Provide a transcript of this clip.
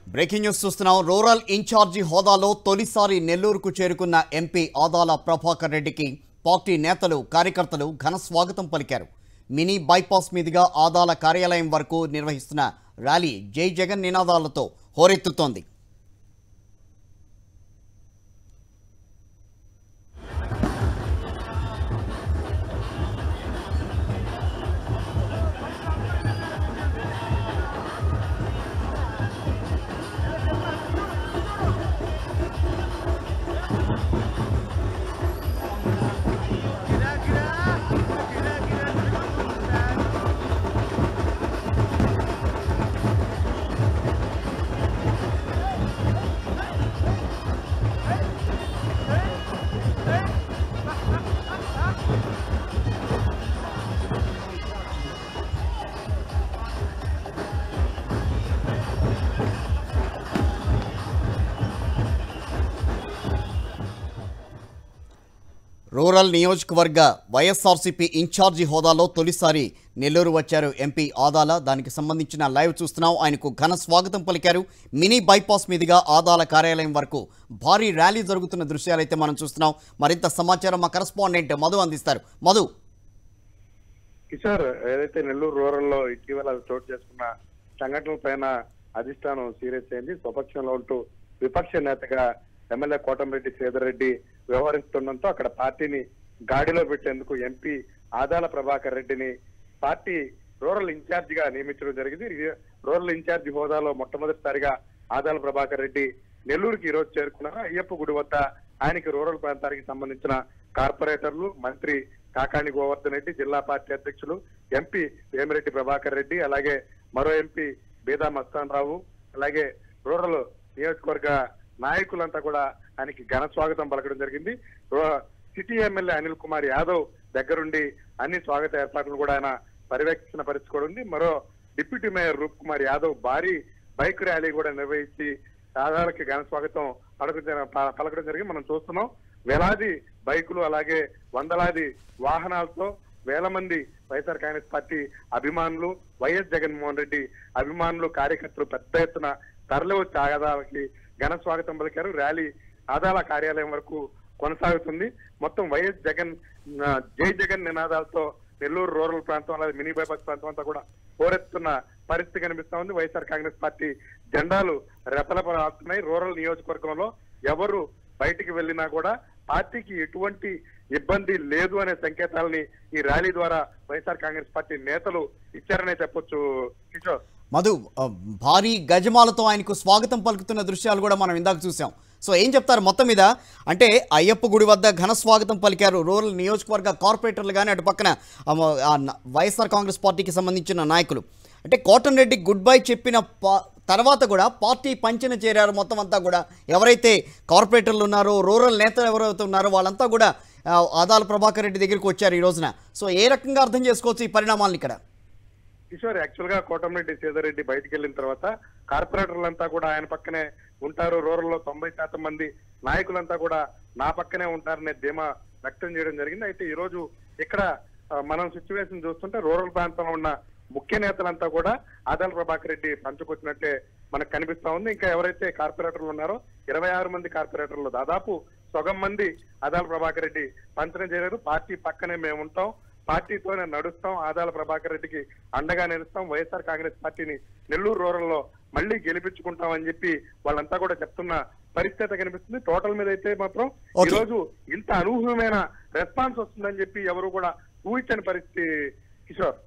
Breaking news చూస్తున్నాం rural incharge హోదాలో తొలిసారి నెల్లూరుకు చేరుకున్న ఎంపీ ఆదాల ప్రభాకర్ రెడ్డికి పార్టీ నేతలు కార్యకర్తలు ఘన స్వాగతం పలికారు మినీ బైపాస్ మీదుగా ఆదాల కార్యాలయం వరకు నిర్వహిస్తున్న ర్యాలీ జై జగన్ నినాదాలతో హోరెత్తుతోంది రూరల్ నియోజకవర్గ వైఎస్ఆర్సీపీ ఇన్ఛార్జి హోదాలో తొలిసారి నెల్లూరు వచ్చారు ఎంపీ ఆదాల దానికి సంబంధించిన లైవ్ చూస్తున్నాం ఆయనకు ఘన స్వాగతం పలికారు మినీ బైపాస్ మీదుగా ఆదాల కార్యాలయం వరకు భారీ ర్యాలీ జరుగుతున్న దృశ్యాలైతే మనం చూస్తున్నాం మరింత సమాచారం మా కరస్పాండెంట్ మధు అందిస్తారు మధు కిషోర్ ఏదైతే నెల్లూరు రూరల్ లో ఇటీవల చోటు చేసుకున్న సంఘటనల పైన అధిష్టానం సీరియస్ అయింది స్వపక్షంలో ఉంటూ విపక్ష నేతగా ఎమ్మెల్యే కోటంరెడ్డి శ్రీధర్ రెడ్డి వ్యవహరిస్తుండటంతో అక్కడ పార్టీని గాడిలో పెట్టేందుకు ఎంపీ ఆదాల ప్రభాకర్ రెడ్డిని పార్టీ రూరల్ ఇన్ఛార్జ్ గా నియమించడం జరిగింది ఇది రూరల్ ఇన్ఛార్జి హోదాలో మొట్టమొదటిసారిగా ఆదాల ప్రభాకర్ రెడ్డి నెల్లూరుకి ఈ రోజు చేరుకున్నారు అయ్యప్ప గుడి వద్ద ఆయనకి రూరల్ ప్రాంతానికి సంబంధించిన కార్పొరేటర్లు మంత్రి కాకాణి గోవర్ధన్ రెడ్డి జిల్లా పార్టీ అధ్యక్షులు ఎంపీ వేమిరెడ్డి ప్రభాకర్ రెడ్డి అలాగే మరో ఎంపీ బీదా మస్తాన్ రావు అలాగే రూరల్ నియోజకవర్గ నాయకులంతా కూడా ఆయనకి ఘన స్వాగతం పలకడం జరిగింది రూ- సిటీ ఎమ్మెల్యే అనిల్ కుమార్ యాదవ్ దగ్గరుండి అన్ని స్వాగత ఏర్పాట్లు కూడా ఆయన పర్యవేక్షించిన పరిస్థితి కూడా ఉంది మరో డిప్యూటీ మేయర్ రూప్ కుమార్ యాదవ్ భారీ బైక్ ర్యాలీ కూడా నిర్వహించి ఆధారాలకి ఘన స్వాగతం పలకడం ప- పలకడం జరిగింది మనం చూస్తున్నాం వేలాది బైకులు అలాగే వందలాది వాహనాలతో వేల మంది వైఎస్ఆర్ కాంగ్రెస్ పార్టీ అభిమానులు వైఎస్ జగన్మోహన్ రెడ్డి అభిమానులు కార్యకర్తలు పెద్ద ఎత్తున తరలి వచ్చి ఆదాలకి ఘన స్వాగతం పలికారు ర్యాలీ ఆదాల కార్యాలయం వరకు కొనసాగుతుంది మొత్తం వైఎస్ జగన్ ఆ, జై జగన్ నినాదాలతో నెల్లూరు రూరల్ ప్రాంతం అలాగే మినీ బైపాస్ ప్రాంతం అంతా కూడా పోరెత్తున్న పరిస్థితి కనిపిస్తా ఉంది వైఎస్ఆర్ కాంగ్రెస్ పార్టీ జెండాలు రెపరెపలాడుతున్నాయి రూరల్ నియోజకవర్గంలో ఎవరు బయటికి వెళ్ళినా కూడా పార్టీకి ఎటువంటి ఇబ్బంది లేదు అనే సంకేతాలని ఈ ర్యాలీ ద్వారా వైఎస్ఆర్ కాంగ్రెస్ పార్టీ నేతలు ఇచ్చారనే చెప్పొచ్చు కిషోర్ మధు ఆ, భారీ గజమాలతో ఆయనకు స్వాగతం పలుకుతున్న దృశ్యాలు కూడా మనం ఇందాక చూసాం సో ఏం చెప్తారు మొత్తం మీద అంటే అయ్యప్ప గుడి వద్ద ఘన స్వాగతం పలికారు రూరల్ నియోజకవర్గ కార్పొరేటర్లు కానీ అటు పక్కన ఆ, మ- ఆ న- వైఎస్ఆర్ కాంగ్రెస్ పార్టీకి సంబంధించిన నాయకులు అంటే కోటన్ రెడ్డి గుడ్ బై చెప్పిన పా- తర్వాత కూడా పార్టీ పంచిన చేరారు మొత్తం అంతా కూడా ఎవరైతే కార్పొరేటర్లు ఉన్నారో రూరల్ నేతలు ఎవరైతే ఉన్నారో వాళ్ళంతా కూడా ఆ, ఆదాల ప్రభాకర్ రెడ్డి దగ్గరికి వచ్చారు ఈ రోజున సో ఏ రకంగా అర్థం చేసుకోవచ్చు ఈ పరిణామాలను ఇక్కడ కిషోర్ యాక్చువల్ గా కోటమిరెడ్డి శ్రీధర్ బయటికి వెళ్ళిన తర్వాత కార్పొరేటర్లంతా కూడా ఆయన పక్కనే ఉంటారు రూరల్ లో తొంభై శాతం మంది నాయకులంతా కూడా నా పక్కనే ఉంటారనే ధీమా వ్యక్తం చేయడం జరిగింది అయితే ఈ రోజు ఇక్కడ ఆ, మనం సిచ్యువేషన్ చూస్తుంటే రూరల్ ప్రాంతంలో ఉన్న ముఖ్య నేతలంతా కూడా ఆదాల ప్రభాకర్ రెడ్డి పంచుకొచ్చినట్టే మనకు కనిపిస్తా ఉంది ఇంకా ఎవరైతే కార్పొరేటర్లు ఉన్నారో ఇరవై ఆరు మంది కార్పొరేటర్లు దాదాపు సగం మంది ఆదాల ప్రభాకర్ రెడ్డి పంచడం చేయలేదు పార్టీ పక్కనే మేము ఉంటాం పార్టీతోనే నడుస్తాం ఆదాల ప్రభాకర్ రెడ్డికి అండగా నిలుస్తాం వైఎస్ఆర్ కాంగ్రెస్ పార్టీని నెల్లూరు రూరల్ లో మళ్ళీ గెలిపించుకుంటాం అని చెప్పి వాళ్ళంతా కూడా చెప్తున్న పరిస్థితి కనిపిస్తుంది టోటల్ మీద అయితే మాత్రం ఈ Okay. రోజు ఇంత అనూహ్యమైన రెస్పాన్స్ వస్తుందని చెప్పి ఎవరు కూడా ఊహించని పరిస్థితి కిషోర్